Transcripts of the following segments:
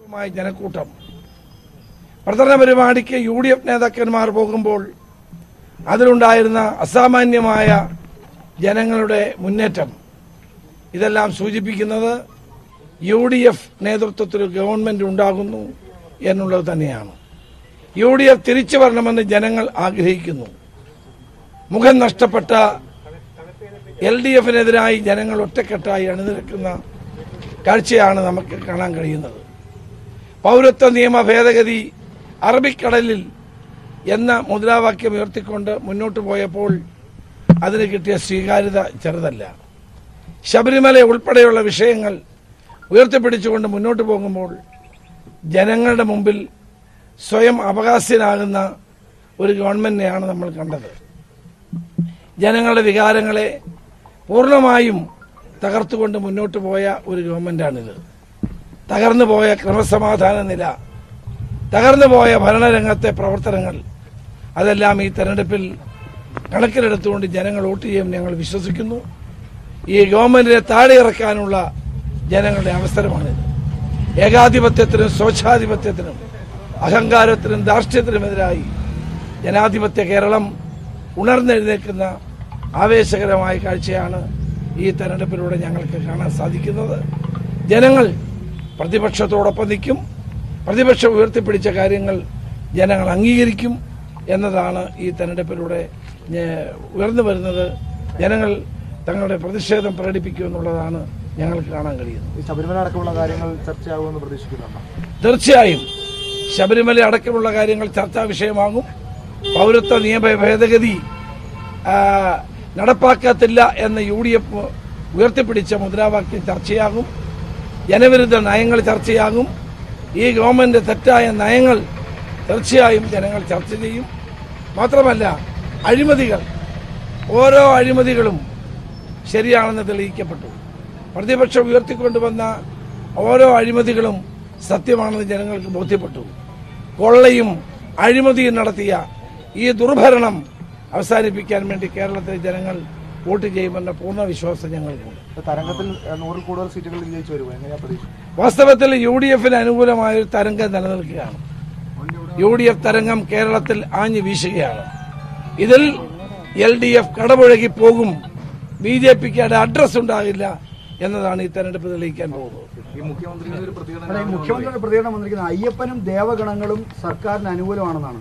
മായ ജനക്കൂട്ടം പ്രചരണ പരിപാടിക്ക് യു ഡി എഫ് നേതാക്കന്മാർ പോകുമ്പോൾ അതിലുണ്ടായിരുന്ന അസാമാന്യമായ ജനങ്ങളുടെ മുന്നേറ്റം ഇതെല്ലാം സൂചിപ്പിക്കുന്നത് യു ഡി എഫ് നേതൃത്വത്തിൽ ഗവൺമെന്റ് ഉണ്ടാകുന്നു എന്നുള്ളത് തന്നെയാണ് യു ഡി എഫ് തിരിച്ചു വരണമെന്ന് ജനങ്ങൾ ആഗ്രഹിക്കുന്നു മുഖം നഷ്ടപ്പെട്ട എൽ ഡി എഫിനെതിരായി ജനങ്ങൾ ഒറ്റക്കെട്ടായി അണിനിരക്കുന്ന കാഴ്ചയാണ് നമുക്ക് കാണാൻ കഴിയുന്നത് പൗരത്വ നിയമ ഭേദഗതി അറബിക്കടലിൽ എന്ന മുദ്രാവാക്യം ഉയർത്തിക്കൊണ്ട് മുന്നോട്ട് പോയപ്പോൾ അതിന് കിട്ടിയ സ്വീകാര്യത ചെറുതല്ല ശബരിമല ഉൾപ്പെടെയുള്ള വിഷയങ്ങൾ ഉയർത്തിപ്പിടിച്ചുകൊണ്ട് മുന്നോട്ട് പോകുമ്പോൾ ജനങ്ങളുടെ മുമ്പിൽ സ്വയം അവകാശനാകുന്ന ഒരു ഗവൺമെന്റിനെയാണ് നമ്മൾ കണ്ടത് ജനങ്ങളുടെ വികാരങ്ങളെ പൂർണ്ണമായും തകർത്തുകൊണ്ട് മുന്നോട്ട് പോയ ഒരു ഗവൺമെന്റാണിത് തകർന്നു പോയ ക്രമസമാധാന നില തകർന്നു പോയ ഭരണരംഗത്തെ പ്രവർത്തനങ്ങൾ അതെല്ലാം ഈ തെരഞ്ഞെടുപ്പിൽ കണക്കിലെടുത്തുകൊണ്ട് ജനങ്ങൾ വോട്ട് ചെയ്യും ഞങ്ങൾ വിശ്വസിക്കുന്നു ഈ ഗവൺമെന്റിനെ താഴെ ഇറക്കാനുള്ള ജനങ്ങളുടെ അവസരമാണിത് ഏകാധിപത്യത്തിനും സ്വച്ഛാധിപത്യത്തിനും അഹങ്കാരത്തിനും ധാർഷ്ട്യത്തിനുമെതിരായി ജനാധിപത്യ കേരളം ഉണർന്നെഴുന്നേൽക്കുന്ന ആവേശകരമായ കാഴ്ചയാണ് ഈ തെരഞ്ഞെടുപ്പിലൂടെ ഞങ്ങൾക്ക് കാണാൻ സാധിക്കുന്നത് ജനങ്ങൾ പ്രതിപക്ഷത്തോടൊപ്പം നിൽക്കും പ്രതിപക്ഷം ഉയർത്തിപ്പിടിച്ച കാര്യങ്ങൾ ജനങ്ങൾ അംഗീകരിക്കും എന്നതാണ് ഈ തെരഞ്ഞെടുപ്പിലൂടെ ഞ- ഉയർന്നു വരുന്നത് ജനങ്ങൾ തങ്ങളുടെ പ്രതിഷേധം പ്രകടിപ്പിക്കുമെന്നുള്ളതാണ് ഞങ്ങൾക്ക് കാണാൻ കഴിയുന്നത് ഈ ശബരിമല അടക്കമുള്ള കാര്യങ്ങൾ ചർച്ചയാകുമെന്ന് പ്രതീക്ഷിക്കുന്നുണ്ടോ തീർച്ചയായും ശബരിമല അടക്കമുള്ള കാര്യങ്ങൾ ചർച്ചാ വിഷയമാകും പൗരത്വ നിയമ ഭേദഗതി ആ, നടപ്പാക്കത്തില്ല എന്ന് യു ഡി എഫ് ഉയർത്തിപ്പിടിച്ച മുദ്രാവാക്യം ചർച്ചയാകും ജനവിരുദ്ധ നയങ്ങൾ ചർച്ചയാകും ഈ ഗവൺമെന്റ് തെറ്റായ നയങ്ങൾ തീർച്ചയായും ജനങ്ങൾ ചർച്ച ചെയ്യും മാത്രമല്ല അഴിമതികൾ ഓരോ അഴിമതികളും ശരിയാണെന്ന് തെളിയിക്കപ്പെട്ടു പ്രതിപക്ഷം ഉയർത്തിക്കൊണ്ടുവന്ന ഓരോ അഴിമതികളും സത്യമാണെന്ന് ജനങ്ങൾക്ക് ബോധ്യപ്പെട്ടു കൊള്ളയും അഴിമതിയും നടത്തിയ ഈ ദുർഭരണം അവസാനിപ്പിക്കാൻ വേണ്ടി കേരളത്തിലെ ജനങ്ങൾ വോട്ട് ചെയ്യുമെന്ന പൂർണ്ണ വിശ്വാസം ഞങ്ങൾക്കുണ്ട് തരംഗത്തിൽ ഏഹ്, നൂറിൽ കൂടുതൽ സീറ്റുകൾ വിജയിച്ചു വരുമോ എങ്ങനെയാ പ്രതീക്ഷ വാസ്തവത്തിൽ യു ഡി എഫിന് അനുകൂലമായ ഒരു തരംഗം നിലനിൽക്കുകയാണ് യു ഡി എഫ് തരംഗം കേരളത്തിൽ ആഞ്ഞു വീശുകയാണ് ഇതിൽ എൽ ഡി എഫ് കടപുഴകി പോകും ബി ജെ പിക്ക് അവിടെ അഡ്രസ് ഉണ്ടാകില്ല എന്നതാണ് ഈ തെരഞ്ഞെടുപ്പ് തെളിയിക്കാൻ പോകുന്നത് ഈ മുഖ്യമന്ത്രിയുടെ ഒരു പ്രതികരണം അല്ല, ഈ മുഖ്യമന്ത്രിയുടെ പ്രതികരണം വന്നിരിക്കുന്നത് അയ്യപ്പനും ദേവഗണങ്ങളും സർക്കാരിന് അനുകൂലമാണെന്നാണ്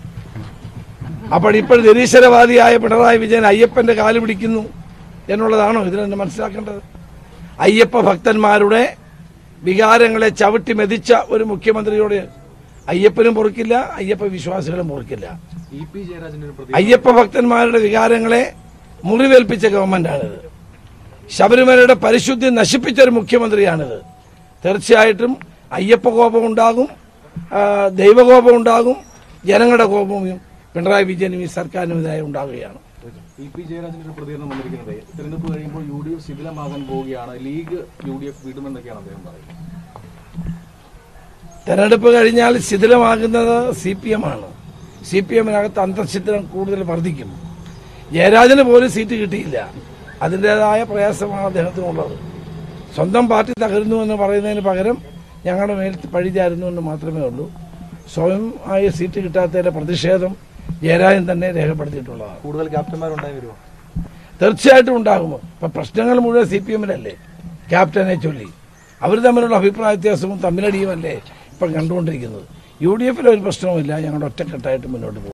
അപ്പോൾ ഇപ്പോൾ നിരീശ്വരവാദിയായ പിണറായി വിജയൻ അയ്യപ്പന്റെ കാല് പിടിക്കുന്നു എന്നുള്ളതാണോ ഇതിൽ നിന്ന് മനസ്സിലാക്കേണ്ടത് അയ്യപ്പ ഭക്തന്മാരുടെ വികാരങ്ങളെ ചവിട്ടി മെതിച്ച ഒരു മുഖ്യമന്ത്രിയോട് അയ്യപ്പനും പൊറുക്കില്ല അയ്യപ്പ വിശ്വാസികളും പൊറുക്കില്ല ഇ പി ജയരാജന്റെ ഒരു അയ്യപ്പ ഭക്തന്മാരുടെ വികാരങ്ങളെ മുറിവേൽപ്പിച്ച ഗവൺമെന്റാണിത് ശബരിമലയുടെ പരിശുദ്ധി നശിപ്പിച്ച ഒരു മുഖ്യമന്ത്രിയാണിത് തീർച്ചയായിട്ടും അയ്യപ്പ കോപം ഉണ്ടാകും ആ, ദൈവകോപം ഉണ്ടാകും ജനങ്ങളുടെ കോപവും പിണറായി വിജയനും ഈ സർക്കാരിനുമെതിരായി ഉണ്ടാകുകയാണ് ഇ പി ജയരാജന്റെ ഒരു പ്രതികരണം വന്നിരിക്കുന്നത് തെരഞ്ഞെടുപ്പ് കഴിയുമ്പോൾ യു ഡി എഫ് ശിഥിലമാകാൻ പോവുകയാണ് ലീഗ് യു ഡി എഫ് വിടുമെന്നൊക്കെയാണ് അദ്ദേഹം പറയുന്നത് തെരഞ്ഞെടുപ്പ് കഴിഞ്ഞാൽ ശിഥിലമാകുന്നത് സി പി എം ആണ് സി പി എമ്മിനകത്ത് അന്തർശിഥിലം കൂടുതൽ വർദ്ധിക്കും ജയരാജന് പോലും സീറ്റ് കിട്ടിയില്ല അതിൻ്റെതായ പ്രയാസമാണ് അദ്ദേഹത്തിനുള്ളത് സ്വന്തം പാർട്ടി തകരുന്നു എന്ന് പറയുന്നതിന് പകരം ഞങ്ങളുടെ മേൽ പഴിചാരുന്നു എന്ന് മാത്രമേ ഉള്ളൂ സ്വയം ആയ സീറ്റ് കിട്ടാത്തതിന്റെ പ്രതിഷേധം ജയരാജൻ തന്നെ രേഖപ്പെടുത്തിയിട്ടുള്ളതാണ് കൂടുതൽ ക്യാപ്റ്റന്മാരുണ്ടായി വരുമോ തീർച്ചയായിട്ടും ഉണ്ടാകും ഇപ്പൊ പ്രശ്നങ്ങൾ മുഴുവൻ സി പി എമ്മിലല്ലേ ക്യാപ്റ്റനെ ചൊല്ലി അവർ തമ്മിലുള്ള അഭിപ്രായ വ്യത്യാസവും തമ്മിലടിയുമല്ലേ ഇപ്പം കണ്ടുകൊണ്ടിരിക്കുന്നത് യു ഡി എഫിൽ ഒരു പ്രശ്നവുമില്ല ഞങ്ങളുടെ ഒറ്റക്കെട്ടായിട്ട് മുന്നോട്ട് പോകും